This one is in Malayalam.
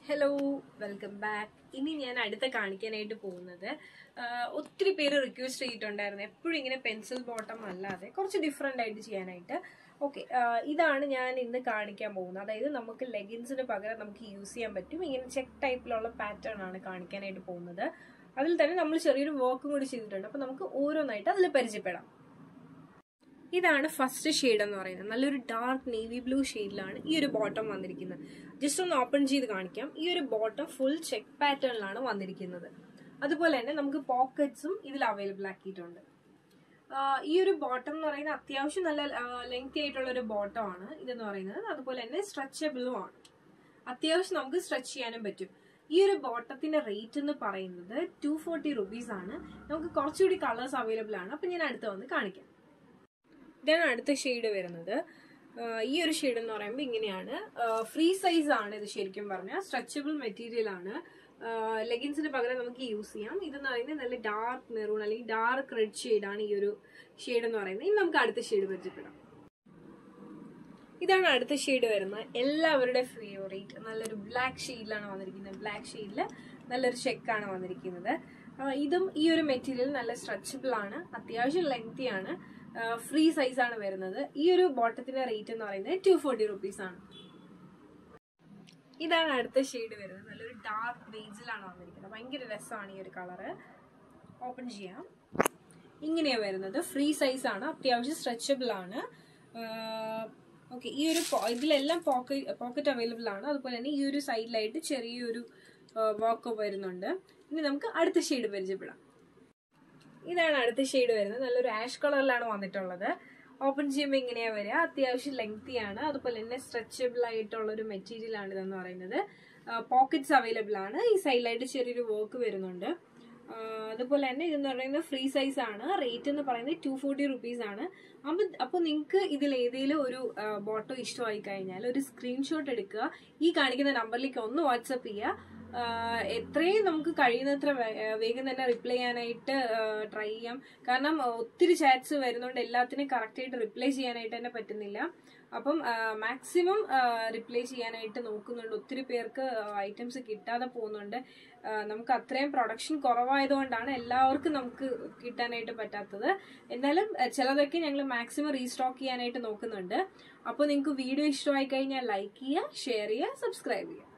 ഹലോ വെൽക്കം ബാക്ക് ഇനി ഞാൻ അടുത്ത കാണിക്കാനായിട്ട് പോകുന്നത് ആഹ് ഒത്തിരി പേര് റിക്വസ്റ്റ് ചെയ്തിട്ടുണ്ടായിരുന്നു എപ്പോഴും ഇങ്ങനെ പെൻസിൽ ബോട്ടം അല്ലാതെ കുറച്ച് ഡിഫറെൻ്റ് ആയിട്ട് ചെയ്യാനായിട്ട് ഓക്കെ ഇതാണ് ഞാൻ ഇന്ന് കാണിക്കാൻ പോകുന്നത് അതായത് നമുക്ക് ലെഗിൻസിന് പകരം നമുക്ക് യൂസ് ചെയ്യാൻ പറ്റും ഇങ്ങനെ ചെക്ക് ടൈപ്പിലുള്ള പാറ്റേൺ ആണ് കാണിക്കാനായിട്ട് പോകുന്നത് അതിൽ തന്നെ നമ്മൾ ചെറിയൊരു വർക്കും കൂടി ചെയ്തിട്ടുണ്ട് അപ്പോൾ നമുക്ക് ഓരോന്നായിട്ട് അതിൽ പരിചയപ്പെടാം ഇതാണ് ഫസ്റ്റ് ഷെയ്ഡ് എന്ന് പറയുന്നത് നല്ലൊരു ഡാർക്ക് നേവി ബ്ലൂ ഷെയ്ഡിലാണ് ഈ ഒരു ബോട്ടം വന്നിരിക്കുന്നത് ജസ്റ്റ് ഒന്ന് ഓപ്പൺ ചെയ്ത് കാണിക്കാം ഈ ഒരു ബോട്ടം ഫുൾ ചെക്ക് പാറ്റേണിലാണ് വന്നിരിക്കുന്നത് അതുപോലെ തന്നെ നമുക്ക് പോക്കറ്റ്സും ഇതിൽ അവൈലബിൾ ആക്കിയിട്ടുണ്ട് ആഹ് ഈ ഒരു ബോട്ടം എന്ന് പറയുന്നത് അത്യാവശ്യം നല്ല ലെങ്തി ആയിട്ടുള്ള ഒരു ബോട്ടം ആണ് ഇതെന്ന് പറയുന്നത് അതുപോലെ തന്നെ സ്ട്രെച്ചബിളും ആണ് അത്യാവശ്യം നമുക്ക് സ്ട്രെച്ച് ചെയ്യാനും പറ്റും ഈ ഒരു ബോട്ടത്തിന്റെ റേറ്റ് എന്ന് പറയുന്നത് ടു ഫോർട്ടി റുപ്പീസ് ആണ് നമുക്ക് കുറച്ചുകൂടി കളേഴ്സ് അവൈലബിൾ ആണ് അപ്പൊ ഞാൻ അടുത്ത് വന്ന് കാണിക്കാം ഇതാണ് അടുത്ത ഷെയ്ഡ് വരുന്നത് ആഹ് ഈ ഒരു ഷെയ്ഡ് എന്ന് പറയുമ്പോൾ ഇങ്ങനെയാണ് ഫ്രീ സൈസ് ആണ് ഇത് ശരിക്കും പറഞ്ഞാൽ സ്ട്രെച്ചബിൾ മെറ്റീരിയൽ ആണ് ലെഗിൻസിന് പകരം നമുക്ക് യൂസ് ചെയ്യാം ഇതെന്ന് പറയുന്നത് നല്ല ഡാർക്ക് മെറൂൺ അല്ലെങ്കിൽ ഡാർക്ക് റെഡ് ഷെയ്ഡാണ് ഈ ഒരു ഷെയ്ഡ് എന്ന് പറയുന്നത് ഇനി നമുക്ക് അടുത്ത ഷെയ്ഡ് പരിചയപ്പെടാം ഇതാണ് അടുത്ത ഷെയ്ഡ് വരുന്നത് എല്ലാവരുടെ ഫേവറേറ്റ് നല്ലൊരു ബ്ലാക്ക് ഷെയ്ഡിലാണ് വന്നിരിക്കുന്നത് ബ്ലാക്ക് ഷെയ്ഡിൽ നല്ലൊരു ചെക്കാണ് വന്നിരിക്കുന്നത് ആഹ് ഇതും ഈ ഒരു മെറ്റീരിയൽ നല്ല സ്ട്രെച്ചബിൾ ആണ് അത്യാവശ്യം ലെങ്തി ആണ് ഫ്രീ സൈസ് ആണ് വരുന്നത് ഈ ഒരു ബോട്ടത്തിന്റെ റേറ്റ് എന്ന് പറയുന്നത് ടു ഫോർട്ടി റുപ്പീസ് ആണ് ഇതാണ് അടുത്ത ഷെയ്ഡ് വരുന്നത് നല്ലൊരു ഡാർക്ക് ബേജിലാണ് വന്നിരിക്കുന്നത് ഭയങ്കര രസമാണ് ഈ ഒരു കളറ് ഓപ്പൺ ചെയ്യാം ഇങ്ങനെയാണ് വരുന്നത് ഫ്രീ സൈസ് ആണ് അത്യാവശ്യം സ്ട്രെച്ചബിൾ ആണ് ഓക്കെ ഈ ഒരു പോ- ഇതിലെല്ലാം പോക്കറ്റ് പോക്കറ്റ് അവൈലബിൾ ആണ് അതുപോലെ തന്നെ ഈ ഒരു സൈഡിലായിട്ട് ചെറിയൊരു വർക്ക് വരുന്നുണ്ട് ഇനി നമുക്ക് അടുത്ത ഷെയ്ഡ് പരിചയപ്പെടാം ഇതാണ് അടുത്ത ഷെയ്ഡ് വരുന്നത് നല്ലൊരു ആഷ് കളറിലാണ് വന്നിട്ടുള്ളത് ഓപ്പൺ ചെയ്യുമ്പോൾ ഇങ്ങനെയാ വരിക അത്യാവശ്യം ലെങ്തി ആണ് അതുപോലെ തന്നെ സ്ട്രെച്ചബിൾ ആയിട്ടുള്ള ഒരു മെറ്റീരിയൽ ആണ് ഇതെന്ന് പറയുന്നത് പോക്കറ്റ്സ് അവൈലബിൾ ആണ് ഈ സൈഡിലായിട്ട് ചെറിയൊരു വർക്ക് വരുന്നുണ്ട് ആ, അതുപോലെ തന്നെ ഇതെന്ന് പറയുന്നത് ഫ്രീ സൈസ് ആണ് റേറ്റ് എന്ന് പറയുന്നത് ടു ഫോർട്ടി റുപ്പീസ് ആണ് അപ്പൊ അപ്പോൾ നിങ്ങൾക്ക് ഇതിൽ ഏതെങ്കിലും ഒരു ബോട്ടോ ഇഷ്ടമായി കഴിഞ്ഞാൽ ഒരു സ്ക്രീൻഷോട്ട് എടുക്കുക ഈ കാണിക്കുന്ന നമ്പറിലേക്ക് ഒന്ന് വാട്സപ്പ് ചെയ്യുക ആഹ് എത്രയും നമുക്ക് കഴിയുന്നത്ര വേ- ഏഹ് വേഗം തന്നെ റിപ്ലൈ ചെയ്യാനായിട്ട് ട്രൈ ചെയ്യാം കാരണം ആഹ് ഒത്തിരി ചാറ്റ്സ് വരുന്നതുകൊണ്ട് എല്ലാത്തിനും കറക്റ്റ് ആയിട്ട് റിപ്ലൈ ചെയ്യാനായിട്ട് തന്നെ പറ്റുന്നില്ല അപ്പം മാക്സിമം റിപ്ലൈ ചെയ്യാനായിട്ട് നോക്കുന്നുണ്ട് ഒത്തിരി പേർക്ക് ഐറ്റംസ് കിട്ടാതെ പോകുന്നുണ്ട് ആഹ് നമുക്ക് അത്രയും പ്രൊഡക്ഷൻ കുറവായതുകൊണ്ടാണ് എല്ലാവർക്കും നമുക്ക് കിട്ടാനായിട്ട് പറ്റാത്തത് എന്നാലും ആഹ് ചിലതൊക്കെ ഞങ്ങൾ മാക്സിമം റീസ്റ്റോക്ക് ചെയ്യാനായിട്ട് നോക്കുന്നുണ്ട് അപ്പോൾ നിങ്ങൾക്ക് വീഡിയോ ഇഷ്ടമായി കഴിഞ്ഞാൽ ലൈക്ക് ചെയ്യുക ഷെയർ ചെയ്യുക സബ്സ്ക്രൈബ് ചെയ്യുക